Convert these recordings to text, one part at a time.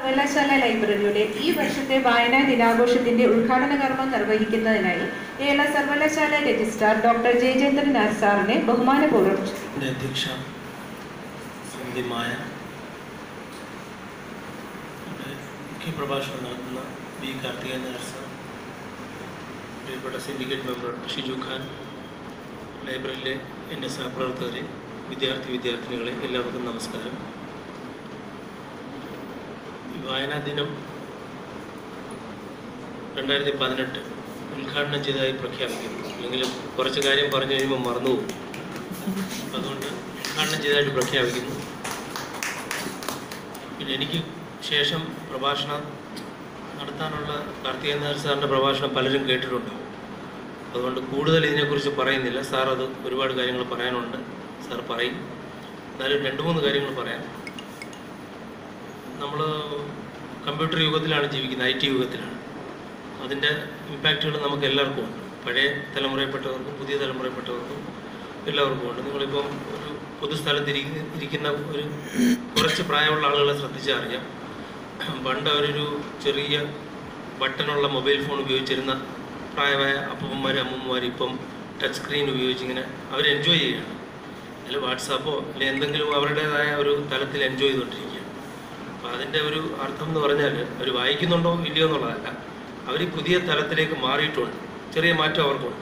സർവകലാശാല ലൈബ്രറിയുടെ ഈ വർഷത്തെ വായനാ ദിനാഘോഷത്തിന്റെ ഉദ്ഘാടന കർമ്മം നിർവഹിക്കുന്നതിനായി കേരള സർവകലാശാല രജിസ്ട്രാർ ഡോക്ടർ ജയചന്ദ്രൻ നായർ സാറിനെ ബഹുമാനപൂർവ്വം എൻ്റെ അധ്യക്ഷ സന്ധ്യമായ ഇവിടെ മുഖ്യ പ്രഭാഷണം നടത്തുന്ന ബി കാർത്തികൻ നായർ സാർ പ്രിയപ്പെട്ട സിൻഡിക്കേറ്റ് മെമ്പർ ഷിജു ഖാൻ ലൈബ്രറിയിലെ എൻ്റെ സഹപ്രവർത്തകരെ വിദ്യാർത്ഥി വിദ്യാർത്ഥിനികളെ എല്ലാവർക്കും നമസ്കാരം ഈ വായനാ ദിനം രണ്ടായിരത്തി പതിനെട്ട് ഉദ്ഘാടനം ചെയ്തതായി പ്രഖ്യാപിക്കുന്നു അല്ലെങ്കിൽ കുറച്ച് കാര്യം പറഞ്ഞു കഴിയുമ്പോൾ മറന്നുപോകും അതുകൊണ്ട് ഉദ്ഘാടനം ചെയ്തതായിട്ട് പ്രഖ്യാപിക്കുന്നു പിന്നെ എനിക്ക് ശേഷം പ്രഭാഷണം നടത്താനുള്ള കാർത്തികേയൻ നായർ സാറിൻ്റെ പ്രഭാഷണം പലരും കേട്ടിട്ടുണ്ടാവും അതുകൊണ്ട് കൂടുതൽ ഇതിനെക്കുറിച്ച് പറയുന്നില്ല സാർ അത് ഒരുപാട് കാര്യങ്ങൾ പറയാനുണ്ട് സാർ പറയും എന്നാലും രണ്ട് മൂന്ന് കാര്യങ്ങൾ പറയാം നമ്മൾ കമ്പ്യൂട്ടർ യുഗത്തിലാണ് ജീവിക്കുന്നത് ഐ ടി യുഗത്തിലാണ് അതിൻ്റെ ഇമ്പാക്റ്റുകൾ നമുക്ക് എല്ലാവർക്കും ഉണ്ട് പഴയ തലമുറയിൽപ്പെട്ടവർക്കും പുതിയ തലമുറയിൽപ്പെട്ടവർക്കും എല്ലാവർക്കും ഉണ്ട് നിങ്ങളിപ്പം ഒരു പൊതുസ്ഥലത്ത് ഇരിക്കുന്ന ഇരിക്കുന്ന ഒരു കുറച്ച് പ്രായമുള്ള ആളുകളെ ശ്രദ്ധിച്ചാൽ അറിയാം പണ്ട് അവരൊരു ചെറിയ ബട്ടണുള്ള മൊബൈൽ ഫോൺ ഉപയോഗിച്ചിരുന്ന പ്രായമായ അപ്പന്മാരും അമ്മൂമ്മമാരും ഇപ്പം ടച്ച് സ്ക്രീൻ ഉപയോഗിച്ച് ഇങ്ങനെ അവർ എൻജോയ് ചെയ്യുകയാണ് അല്ലെങ്കിൽ വാട്സാപ്പോ അല്ലെങ്കിൽ എന്തെങ്കിലും അവരുടേതായ ഒരു തലത്തിൽ എൻജോയ് ചെയ്തുകൊണ്ടിരിക്കുകയാണ് അപ്പോൾ അതിൻ്റെ ഒരു അർത്ഥം എന്ന് പറഞ്ഞാൽ അവർ വായിക്കുന്നുണ്ടോ ഇല്ലയോ എന്നുള്ളതല്ല അവർ ഈ പുതിയ തലത്തിലേക്ക് മാറിയിട്ടുണ്ട് ചെറിയ മാറ്റം അവർക്കുണ്ട്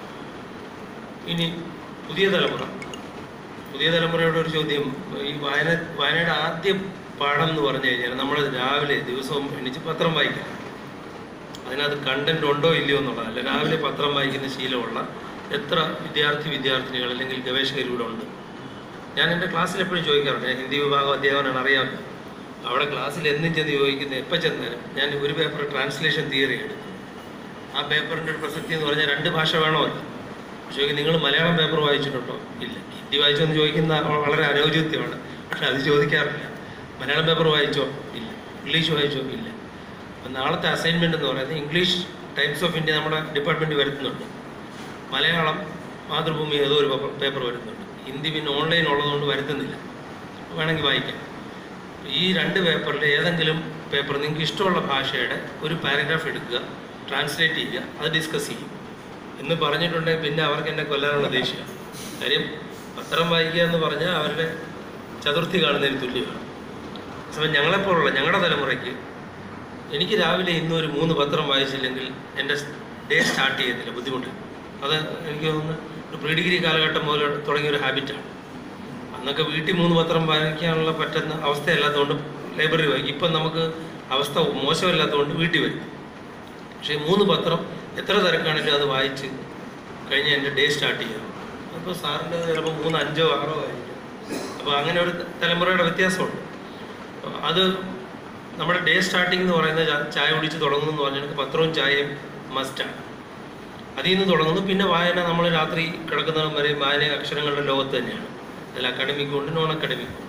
ഇനി പുതിയ തലമുറ പുതിയ തലമുറയുടെ ഒരു ചോദ്യം ഈ വായന വായനയുടെ ആദ്യ പാഠം എന്ന് പറഞ്ഞു കഴിഞ്ഞാൽ നമ്മൾ രാവിലെ ദിവസവും എണീച്ച് പത്രം വായിക്കണം അതിനകത്ത് കണ്ടന്റ് ഉണ്ടോ ഇല്ലയോ എന്നുള്ളതല്ല രാവിലെ പത്രം വായിക്കുന്ന ശീലമുള്ള എത്ര വിദ്യാർത്ഥി വിദ്യാർത്ഥിനികൾ അല്ലെങ്കിൽ ഗവേഷകർ ഇവിടെ ഉണ്ട് ഞാൻ എൻ്റെ ക്ലാസ്സിൽ എപ്പോഴും ചോദിക്കാറുണ്ട് ഞാൻ ഹിന്ദി വിഭാഗം അധ്യാപനമാണ് അറിയാമല്ലോ അവിടെ ക്ലാസ്സിൽ എന്നും ചെന്ന് ചോദിക്കുന്നത് എപ്പോൾ ചെന്നാലും ഞാൻ ഒരു പേപ്പർ ട്രാൻസ്ലേഷൻ തിയറി എടുക്കും ആ പേപ്പറിൻ്റെ ഒരു പ്രസക്തി എന്ന് പറഞ്ഞാൽ രണ്ട് ഭാഷ വേണമല്ലോ ചോദിക്കും നിങ്ങൾ മലയാളം പേപ്പർ വായിച്ചിട്ടുണ്ടോ ഇല്ല ഹിന്ദി വായിച്ചോ എന്ന് ചോദിക്കുന്ന വളരെ അനൗചിത്യമാണ് പക്ഷെ അത് ചോദിക്കാറില്ല മലയാളം പേപ്പർ വായിച്ചോ ഇല്ല ഇംഗ്ലീഷ് വായിച്ചോ ഇല്ല അപ്പം നാളത്തെ അസൈൻമെൻ്റ് എന്ന് പറയുന്നത് ഇംഗ്ലീഷ് ടൈംസ് ഓഫ് ഇന്ത്യ നമ്മുടെ ഡിപ്പാർട്ട്മെൻറ്റ് വരുത്തുന്നുണ്ട് മലയാളം മാതൃഭൂമി ഏതോ ഒരു പേപ്പർ വരുന്നുണ്ട് ഹിന്ദി പിന്നെ ഓൺലൈൻ ഉള്ളതുകൊണ്ട് വരുത്തുന്നില്ല വേണമെങ്കിൽ വായിക്കാം ഈ രണ്ട് പേപ്പറിൽ ഏതെങ്കിലും പേപ്പർ നിങ്ങൾക്ക് ഇഷ്ടമുള്ള ഭാഷയുടെ ഒരു പാരഗ്രാഫ് എടുക്കുക ട്രാൻസ്ലേറ്റ് ചെയ്യുക അത് ഡിസ്കസ് ചെയ്യും എന്ന് പറഞ്ഞിട്ടുണ്ടെങ്കിൽ പിന്നെ അവർക്ക് എന്നെ കൊല്ലാനുള്ള ദേഷ്യമാണ് കാര്യം പത്രം വായിക്കുക എന്ന് പറഞ്ഞാൽ അവരുടെ ചതുർത്ഥി കാണുന്നതിന് തുല്യമാണ് സമയം ഞങ്ങളെപ്പോലുള്ള ഞങ്ങളുടെ തലമുറയ്ക്ക് എനിക്ക് രാവിലെ ഇന്നും ഒരു മൂന്ന് പത്രം വായിച്ചില്ലെങ്കിൽ എൻ്റെ ഡേ സ്റ്റാർട്ട് ചെയ്യത്തില്ല ബുദ്ധിമുട്ട് അത് എനിക്ക് തോന്നുന്നു ഒരു പ്രീ ഡിഗ്രി കാലഘട്ടം മുതൽ തുടങ്ങിയ ഒരു ഹാബിറ്റാണ് അന്നൊക്കെ വീട്ടിൽ മൂന്ന് പത്രം വായിക്കാനുള്ള പറ്റുന്ന അവസ്ഥയല്ലാത്തതുകൊണ്ട് ലൈബ്രറി വായിക്കും ഇപ്പം നമുക്ക് അവസ്ഥ മോശമല്ലാത്തതുകൊണ്ട് വീട്ടിൽ വരും പക്ഷേ മൂന്ന് പത്രം എത്ര തിരക്കാണെങ്കിലും അത് വായിച്ച് കഴിഞ്ഞ് എൻ്റെ ഡേ സ്റ്റാർട്ട് ചെയ്യാം അപ്പോൾ സാറിൻ്റെ ചിലപ്പോൾ മൂന്ന് അഞ്ചോ ആറോ ആയിരിക്കും അപ്പോൾ അങ്ങനെ ഒരു തലമുറയുടെ വ്യത്യാസമുണ്ട് അപ്പോൾ അത് നമ്മുടെ ഡേ സ്റ്റാർട്ടിംഗ് എന്ന് പറയുന്നത് ചാ- ചായ കുടിച്ച് തുടങ്ങുന്നു എന്ന് പറഞ്ഞാൽ പത്രവും ചായയും മസ്റ്റാണ് അതിൽ നിന്ന് തുടങ്ങുന്നു പിന്നെ വായന നമ്മൾ രാത്രി കിടക്കുന്നതും വരെ വായന അക്ഷരങ്ങളുടെ ലോകത്ത് തന്നെയാണ് അതിൽ അക്കാഡമിക്കും ഉണ്ട് നോൺ അക്കാഡമിക്കും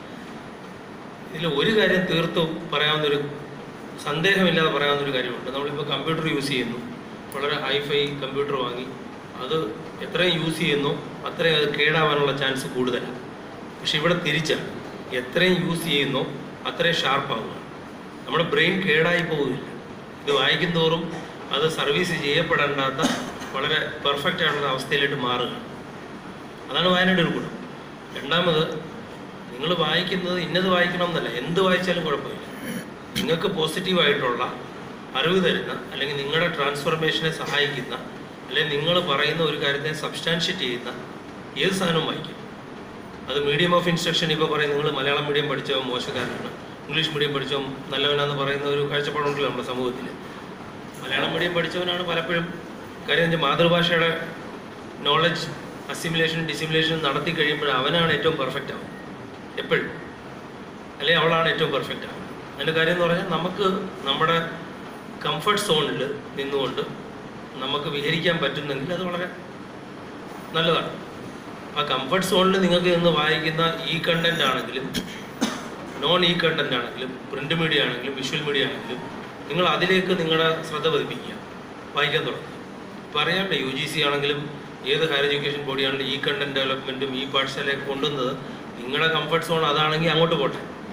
ഇതിൽ ഒരു കാര്യം തീർത്തും പറയാവുന്നൊരു സന്ദേഹമില്ലാതെ പറയാവുന്നൊരു കാര്യമുണ്ട് നമ്മളിപ്പോൾ കമ്പ്യൂട്ടർ യൂസ് ചെയ്യുന്നു വളരെ ഹൈഫൈ കമ്പ്യൂട്ടർ വാങ്ങി അത് എത്രയും യൂസ് ചെയ്യുന്നു അത്രയും അത് കേടാവാനുള്ള ചാൻസ് കൂടുതലാണ് പക്ഷെ ഇവിടെ തിരിച്ചാണ് എത്രയും യൂസ് ചെയ്യുന്നോ അത്രയും ഷാർപ്പാവുക നമ്മുടെ ബ്രെയിൻ കേടായി പോവുകയില്ല ഇത് വായിക്കും തോറും അത് സർവീസ് ചെയ്യപ്പെടേണ്ടാത്ത വളരെ പെർഫെക്റ്റ് ആയിട്ടുള്ള അവസ്ഥയിലോട്ട് മാറുക അതാണ് വായനയുടെ ഒരു ഗുണം രണ്ടാമത് നിങ്ങൾ വായിക്കുന്നത് ഇന്നത് വായിക്കണം എന്നല്ല എന്ത് വായിച്ചാലും കുഴപ്പമില്ല നിങ്ങൾക്ക് പോസിറ്റീവായിട്ടുള്ള അറിവ് തരുന്ന അല്ലെങ്കിൽ നിങ്ങളുടെ ട്രാൻസ്ഫോർമേഷനെ സഹായിക്കുന്ന അല്ലെങ്കിൽ നിങ്ങൾ പറയുന്ന ഒരു കാര്യത്തെ സബ്സ്റ്റാൻഷ്യേറ്റ് ചെയ്യുന്ന ഏത് സാധനവും വായിക്കും അത് മീഡിയം ഓഫ് ഇൻസ്ട്രക്ഷൻ ഇപ്പോൾ പറയും നിങ്ങൾ മലയാളം മീഡിയം പഠിച്ചോ മോശക്കാരനാണ് ഇംഗ്ലീഷ് മീഡിയം പഠിച്ചോ നല്ലവനാന്ന് പറയുന്ന ഒരു കാഴ്ചപ്പാടുണ്ടല്ലോ നമ്മുടെ സമൂഹത്തിൽ മലയാളം മീഡിയം പഠിച്ചവനാണ് പലപ്പോഴും കാര്യം വെച്ചാൽ മാതൃഭാഷയുടെ നോളജ് അസിമുലേഷനും ഡിസിമുലേഷനും നടത്തി കഴിയുമ്പോൾ അവനാണ് ഏറ്റവും പെർഫെക്റ്റ് ആവും എപ്പോഴും അല്ലെങ്കിൽ അവളാണ് ഏറ്റവും പെർഫെക്റ്റ് ആവും അതിൻ്റെ കാര്യം എന്ന് പറഞ്ഞാൽ നമുക്ക് നമ്മുടെ കംഫർട്ട് സോണിൽ നിന്നുകൊണ്ട് നമുക്ക് വിഹരിക്കാൻ പറ്റുന്നെങ്കിൽ അത് വളരെ നല്ലതാണ് ആ കംഫർട്ട് സോണിൽ നിങ്ങൾക്ക് നിന്ന് വായിക്കുന്ന ഈ കണ്ടന്റ് ആണെങ്കിലും നോൺ ഈ കണ്ടന്റ് ആണെങ്കിലും പ്രിന്റ് മീഡിയ ആണെങ്കിലും വിഷ്വൽ മീഡിയ ആണെങ്കിലും നിങ്ങൾ അതിലേക്ക് നിങ്ങളുടെ ശ്രദ്ധ പതിപ്പിക്കുക വായിക്കാൻ തുടങ്ങുക ഇപ്പോൾ അറിയാമല്ലോ യു ജി സി ആണെങ്കിലും ഏത് ഹയർ എഡ്യൂക്കേഷൻ ബോഡി ആണെങ്കിലും ഈ കണ്ടന്റ് ഡെവലപ്മെൻറ്റും ഈ പാഠശാലയൊക്കെ കൊണ്ടുവന്നത് നിങ്ങളുടെ കംഫർട്ട് സോൺ അതാണെങ്കിൽ അങ്ങോട്ട് പോട്ടെ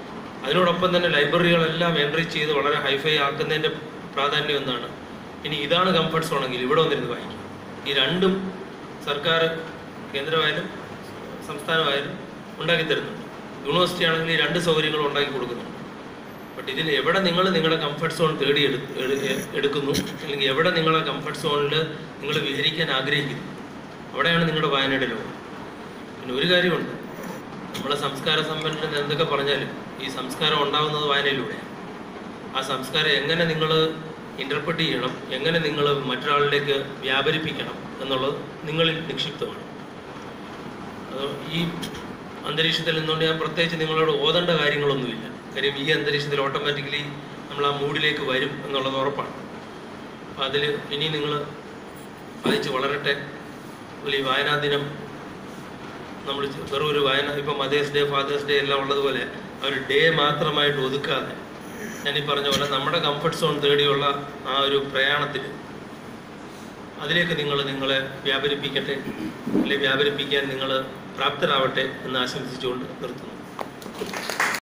അതിനോടൊപ്പം തന്നെ ലൈബ്രറികളെല്ലാം എൻട്രി ചെയ്ത് വളരെ ഹൈഫൈ ആക്കുന്നതിൻ്റെ പ്രാധാന്യം എന്താണ് ഇനി ഇതാണ് കംഫർട്ട് സോണെങ്കിൽ ഇവിടെ വന്നിരുന്ന് വായിക്കും ഈ രണ്ടും സർക്കാർ കേന്ദ്രമായാലും സംസ്ഥാനമായാലും ഉണ്ടാക്കി തരുന്നുണ്ട് യൂണിവേഴ്സിറ്റി ആണെങ്കിൽ ഈ രണ്ട് സൗകര്യങ്ങളും ഉണ്ടാക്കി കൊടുക്കുന്നുണ്ട് ബട്ട് ഇതിൽ എവിടെ നിങ്ങൾ നിങ്ങളുടെ കംഫർട്ട് സോൺ തേടി എടു എടു- എടുക്കുന്നു അല്ലെങ്കിൽ എവിടെ നിങ്ങളെ കംഫർട്ട് സോണിൽ നിങ്ങൾ വിഹരിക്കാൻ ആഗ്രഹിക്കുന്നു അവിടെയാണ് നിങ്ങളുടെ വായനയുടെ ലോകം പിന്നെ ഒരു കാര്യമുണ്ട് നമ്മളെ സംസ്കാര സമ്പന്നൻ എന്തൊക്കെ പറഞ്ഞാലും ഈ സംസ്കാരം ഉണ്ടാകുന്നത് വായനയിലൂടെയാണ് ആ സംസ്കാരം എങ്ങനെ നിങ്ങൾ ഇൻ്റർപ്രറ്റ് ചെയ്യണം എങ്ങനെ നിങ്ങൾ മറ്റൊരാളിലേക്ക് വ്യാപരിപ്പിക്കണം എന്നുള്ളത് നിങ്ങളിൽ നിക്ഷിപ്തമാണ് അത് ഈ അന്തരീക്ഷത്തിൽ നിന്നുകൊണ്ട് ഞാൻ പ്രത്യേകിച്ച് നിങ്ങളോട് ഓതേണ്ട കാര്യങ്ങളൊന്നുമില്ല കാര്യം ഈ അന്തരീക്ഷത്തിൽ ഓട്ടോമാറ്റിക്കലി നമ്മൾ ആ മൂഡിലേക്ക് വരും എന്നുള്ളത് ഉറപ്പാണ് അപ്പം അതിൽ ഇനി നിങ്ങൾ വായിച്ച് വളരട്ടെ അതുപോലെ ഈ വായനാ ദിനം നമ്മൾ വെറും ഒരു വായന ഇപ്പം മദേഴ്സ് ഡേ ഫാദേഴ്സ് ഡേ എല്ലാം ഉള്ളതുപോലെ ആ ഒരു ഡേ മാത്രമായിട്ട് ഒതുക്കാതെ ഞാനീ പറഞ്ഞ പോലെ നമ്മുടെ കംഫർട്ട് സോൺ തേടിയുള്ള ആ ഒരു പ്രയാണത്തിൽ അതിലേക്ക് നിങ്ങൾ നിങ്ങളെ വ്യാപരിപ്പിക്കട്ടെ അല്ലെങ്കിൽ വ്യാപരിപ്പിക്കാൻ നിങ്ങൾ പ്രാപ്തരാവട്ടെ എന്ന് ആശംസിച്ചുകൊണ്ട് നിർത്തുന്നു